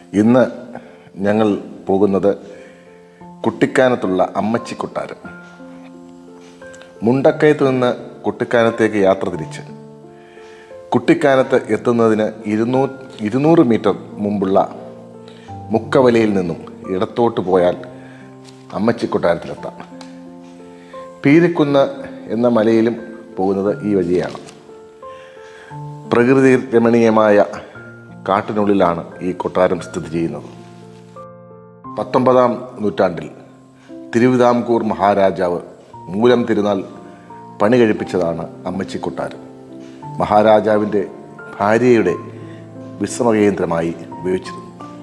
ഇന്ന് ഞങ്ങൾ പോകുന്നത് കുട്ടിക്കാനത്തുള്ള അമ്മച്ചി കൊട്ടാരം മുണ്ടക്കയത്ത് നിന്ന് കുട്ടിക്കാനത്തേക്ക് യാത്ര തിരിച്ച് കുട്ടിക്കാനത്ത് എത്തുന്നതിന് ഇരുന്നൂ ഇരുന്നൂറ് മീറ്റർ മുമ്പുള്ള മുക്കവലയിൽ നിന്നും ഇടത്തോട്ട് പോയാൽ അമ്മച്ചി കൊട്ടാരത്തിലെത്താം പീരിക്കുന്ന് എന്ന മലയിലും പോകുന്നത് ഈ വഴിയാണ് പ്രകൃതി രമണീയമായ കാട്ടിനുള്ളിലാണ് ഈ കൊട്ടാരം സ്ഥിതി ചെയ്യുന്നത് പത്തൊമ്പതാം നൂറ്റാണ്ടിൽ തിരുവിതാംകൂർ മഹാരാജാവ് മൂലം തിരുനാൾ പണി കഴിപ്പിച്ചതാണ് അമ്മച്ചി കൊട്ടാരം മഹാരാജാവിൻ്റെ ഭാര്യയുടെ വിശ്രമകേന്ദ്രമായി ഉപയോഗിച്ചിരുന്നു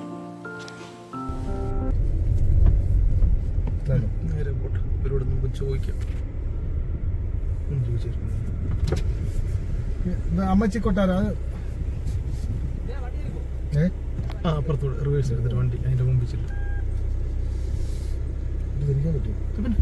നേരെ പോട്ടെ ഇവരോട് നമുക്ക് ചോദിക്കാം ഉം, ചോദിച്ചിരുന്നു. അമ്മച്ചി കൊട്ടാരം അത് ഏ ആ അപ്പുറത്തൂടെ റിവേഴ്സ് എടുത്തിട്ട് വണ്ടി അതിന്റെ മുമ്പിൽ ചെല്ലും ഇത് തിരിക്കാൻ പറ്റുമോ പിന്നെ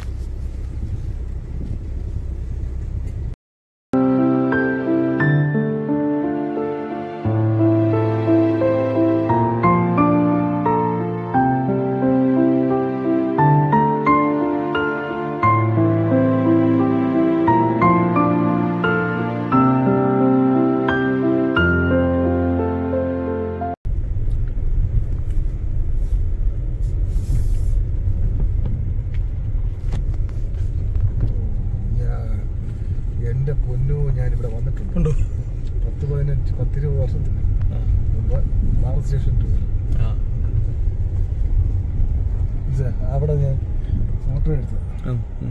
ഞാൻ എൻ്റെ പൊന്നു ഞാനിവിടെ വന്നിട്ടുണ്ട് ഉണ്ടോ പത്ത് പതിനഞ്ച് പത്തിരുപത് വർഷത്തിന് മുമ്പ് ഭാരത് സ്റ്റേഷൻ ടു ആ അവിടെ ഞാൻ ഫോട്ടോ എടുത്തത് ഉം, ഉം.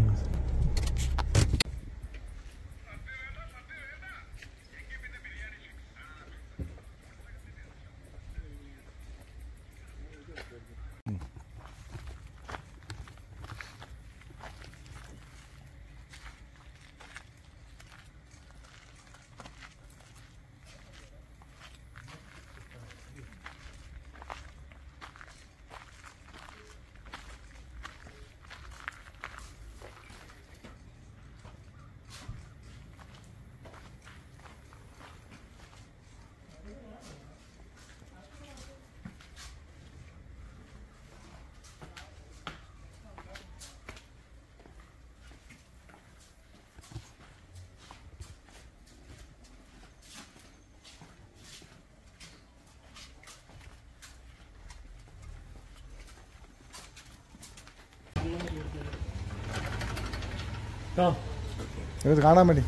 ആ ഇത് കാണാൻ വേണ്ടി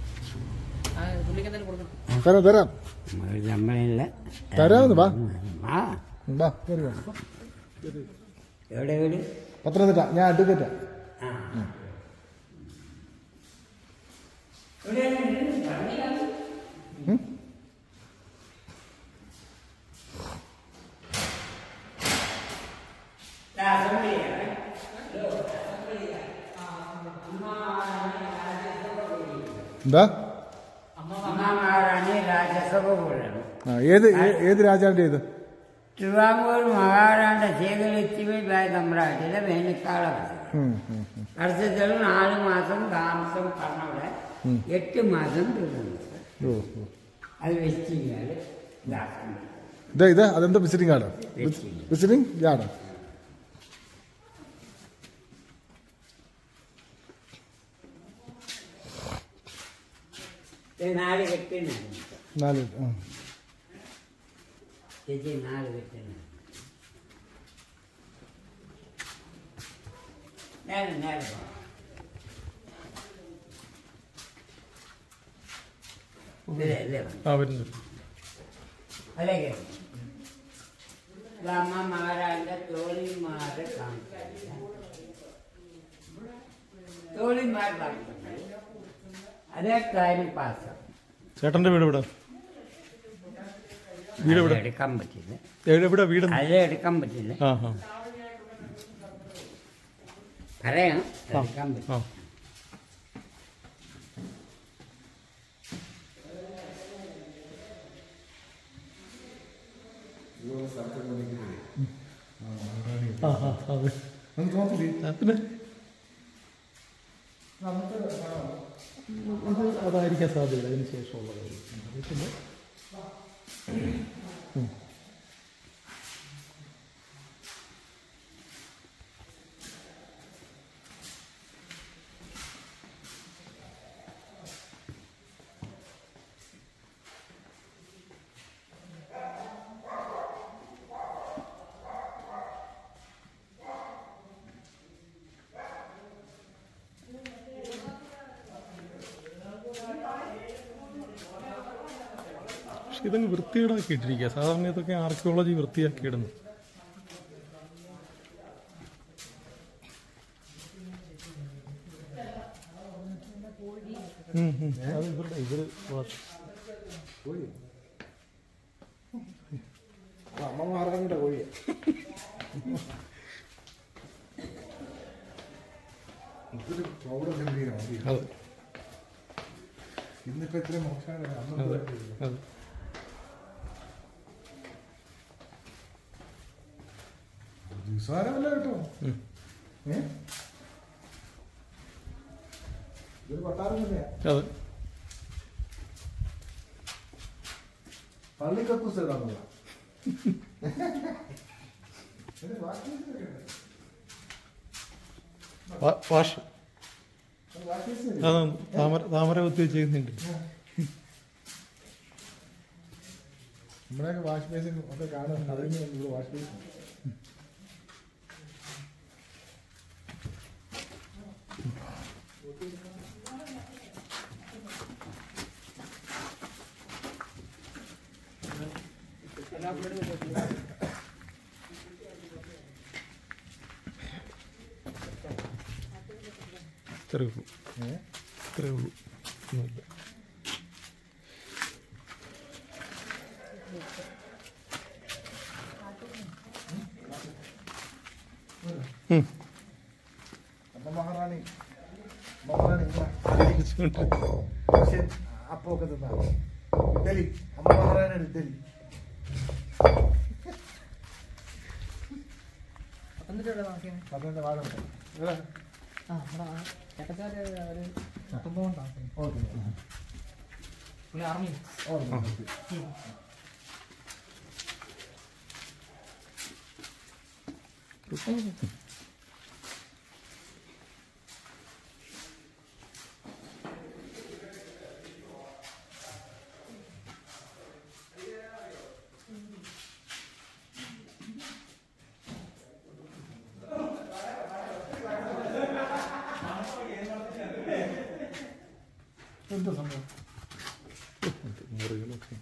തരാം തരാം നമ്മളില്ല തരാമെന്ന് വാ ആ വാ കയറി വാ എവിടെ വീട് പത്തനംതിട്ട ഞാൻ അഡ്വക്കേറ്റാ എന്താ മഹാറാണി രാജസഭ കൂടാണ് ആ, ഏത് ഏ- ഏത് രാജാവിൻ്റെ ഇത് തിരുവാങ്കൂർ മഹാരാണ്ട ശേഖരിച്ചുപോയി തമ്പ്രാട്ടിലെ വേനൽക്കാലം ഉം, ഉം, ഉം. വർഷത്തിൽ നാല് മാസം താമസം പറഞ്ഞവിടെ എട്ട് മാസം തീർന്നു ഓ ഓ. അത് വെച്ച് കഴിഞ്ഞാൽ ഇതാക്കണം ഇതാ ഇത് അതെന്താ വിസിറ്റിംഗ് കാർഡോ Visiting. വിസിറ്റിംഗ് കാർഡോ ഇത് നാല് കെട്ടിനാണ് നാല് ആ. ചേച്ചി നാല് കെട്ടിനാണ് നേരെ നേരെ പോ. ഇതിലെ, ഇതിലെ പോ. ആ വരുന്നു അല്ലെങ്കിൽ അമ്മമാരാന്റെ തോഴിമാരെ കാണിക്കില്ല തോഴിമാർ കാണിക്കുന്നത് അതേ ടൈം പാസ് ചേട്ടന്റെ വീട് ഇവിടെ വീട് എവിടെ എടുക്കാൻ പറ്റില്ല എവിടെ എവിടെ വീട് അത് എടുക്കാൻ പറ്റില്ല ആ ആ പറയാം എടുക്കാൻ പറ്റില്ല ആ ആ ആ അതെ നമുക്ക് തോന്നില്ലേ ആ, പിന്നെ ഇത് അതായിരിക്കാൻ സാധ്യത അതിന് ശേഷമുള്ളത് അറിയത്തില്ല പക്ഷെ ഇതങ്ങ് വൃത്തികേടാക്കി ഇട്ടിരിക്കുക സാധാരണ ഇതൊക്കെ ആർക്കിയോളജി വൃത്തിയാക്കി ഇടുന്നു ഉം, ഉം. അത് ഇവരുടെ ഇവര് വാ- അമ്മ മാറാനിയുടെ കോഴിയെ ഇതൊരു പ്രൗഢ ഗംഭീരമാണ് അതെ ഇന്നിപ്പോ ഇത്ര മോശമാണ് അന്ന് അതെ അതെ നിസ്സാരമല്ല കേട്ടോ ഉം. ഏ ഇതൊരു കൊട്ടാരം തന്നെയാ അതെ പള്ളിക്കക്കൂസ് ഇടാനുള്ള വാ- വാഷ് അതാണ് താമര താമര കുത്തി വെച്ചിരുന്നുണ്ട് നമ്മളെയൊക്കെ വാഷ് ബേസിൻ ഒക്കെ കാണും അതിന് നമ്മൾ വാഷ് ബേസിൻ ഇത്രയേ ഉള്ളൂ ഏ ഇത്രയേ ഉള്ളൂ ഒന്നുമില്ല ഉം. അമ്മ മഹാറാണി മഹാറാണി ഇങ്ങനെ പക്ഷേ അപ്പൊക്കെ തിന്നാ ഇഡലി അമ്മ മഹാറാണിയുടെ ഇഡലി പത്തനംതിട്ട താമസിക്കുന്നത് പതിനെട്ട് വാഴമുണ്ട് ഇവിടെ ആ നമ്മുടെ ആ ചേട്ടച്ചാര് ഒരു കുടുംബം താമസിക്കുന്നത് ഓ പുള്ളി ആർമി ഓ എന്താ സംഭവം മുറികളൊക്കെ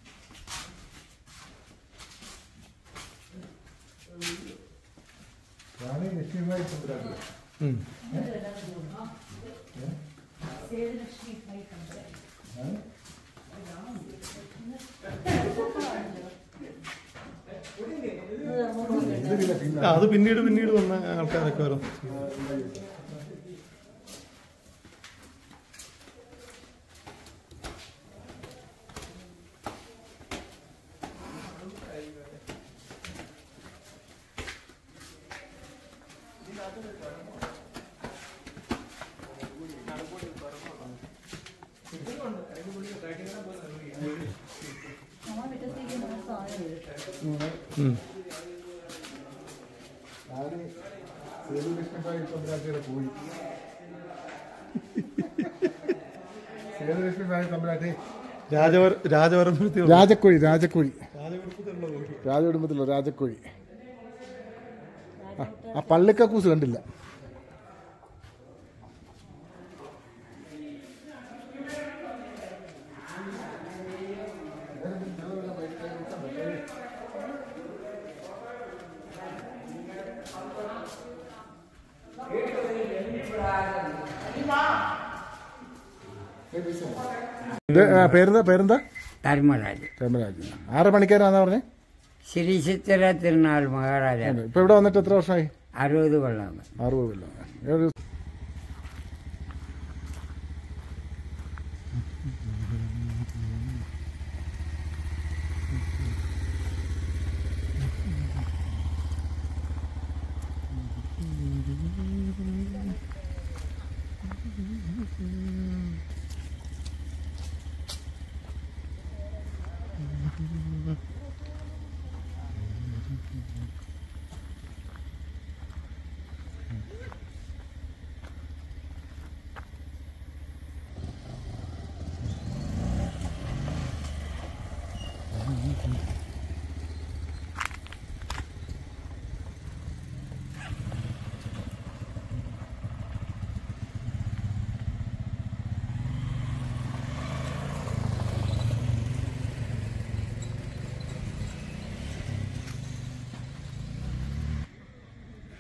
റാണി ലക്ഷ്മിമായി ചന്ദ്രാജ് ഉം. ഇതില്ല പിന്നെ ആ, അത് പിന്നീട് പിന്നീട് വന്ന ആൾക്കാരൊക്കെ വരും ഉം. റാണി സേതു ലക്ഷ്മിഭായി തമ്പുരാട്ടിയുടെ കോഴി സേതു ലക്ഷ്മിഭായി തമ്പുരാട്ടി രാജവർ രാജവർമ്മത്തി രാജക്കോഴി രാജക്കോഴി രാജകുടുംബത്തിലുള്ള കോഴി രാജകുടുംബത്തിലുള്ള രാജക്കോഴി ആ, ആ പള്ളിക്കക്കൂസ് കണ്ടില്ല ഇത് ആ, പേരെന്താ പേരെന്താ ധർമ്മരാജ് രാമരാജ് ആറ് മണിക്കാരാന്നാ പറഞ്ഞേ ശ്രീ ചിത്തിര തിരുനാൾ മഹാരാജ ഇപ്പൊ ഇവിടെ വന്നിട്ട് എത്ര വർഷമായി അറുപത് കൊല്ലം അറുപത് കൊല്ലം ഏത്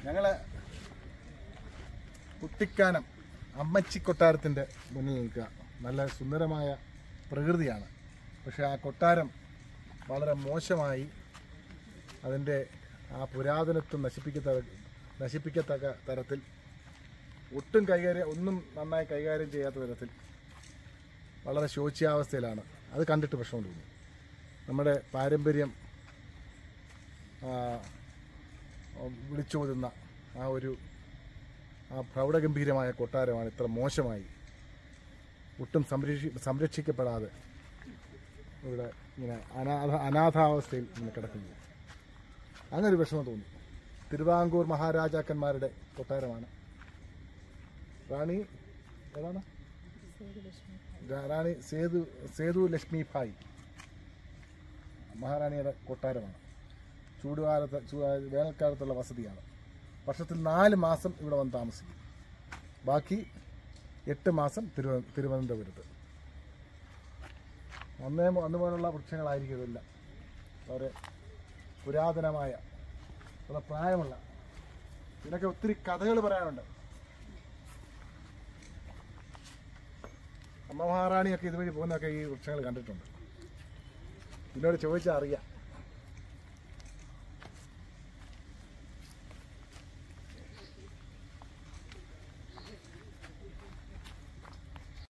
ഞങ്ങള് കുട്ടിക്കാനം അമ്മച്ചി കൊട്ടാരത്തിൻ്റെ മുന്നിൽ നിൽക്കുക നല്ല സുന്ദരമായ പ്രകൃതിയാണ് പക്ഷേ ആ കൊട്ടാരം വളരെ മോശമായി അതിൻ്റെ ആ പുരാതനത്വം നശിപ്പിക്കത്ത നശിപ്പിക്കത്തക്ക തരത്തിൽ ഒട്ടും കൈകാര്യം ഒന്നും നന്നായി കൈകാര്യം ചെയ്യാത്ത തരത്തിൽ വളരെ ശോച്യാവസ്ഥയിലാണ് അത് കണ്ടിട്ട് വിഷമം തോന്നി നമ്മുടെ പാരമ്പര്യം ആ, വിളിച്ചോതുന്ന ആ ഒരു ആ പ്രൗഢഗംഭീരമായ കൊട്ടാരമാണ് ഇത്ര മോശമായി ഒട്ടും സംരക്ഷി സംരക്ഷിക്കപ്പെടാതെ ഇവിടെ ഇങ്ങനെ അനാഥ അനാഥാവസ്ഥയിൽ ഇങ്ങനെ കിടക്കുന്നു അങ്ങനെ ഒരു വിഷമം തോന്നി തിരുവിതാംകൂർ മഹാരാജാക്കന്മാരുടെ കൊട്ടാരമാണ് റാണി ഏതാണ് രാ- റാണി സേതു സേതു ലക്ഷ്മി ഭായ് മഹാറാണിയുടെ കൊട്ടാരമാണ് ചൂടുകാലത്ത് ചൂ- വേനൽക്കാലത്തുള്ള വസതിയാണ് വർഷത്തിൽ നാല് മാസം ഇവിടെ വന്ന് താമസിക്കും ബാക്കി എട്ട് മാസം തിരുവ തിരുവനന്തപുരത്ത് അന്നേ അന്ന് പോലുള്ള വൃക്ഷങ്ങളായിരിക്കും ഇതെല്ലാം വളരെ പുരാതനമായ വളരെ പ്രായമുള്ള ഇതിനൊക്കെ ഒത്തിരി കഥകൾ പറയാനുണ്ട് അമ്മ മഹാറാണിയൊക്കെ ഇതുവഴി പോകുന്നതൊക്കെ ഈ വൃക്ഷങ്ങൾ കണ്ടിട്ടുണ്ട് ഇതിനോട് ചോദിച്ചാൽ അറിയാം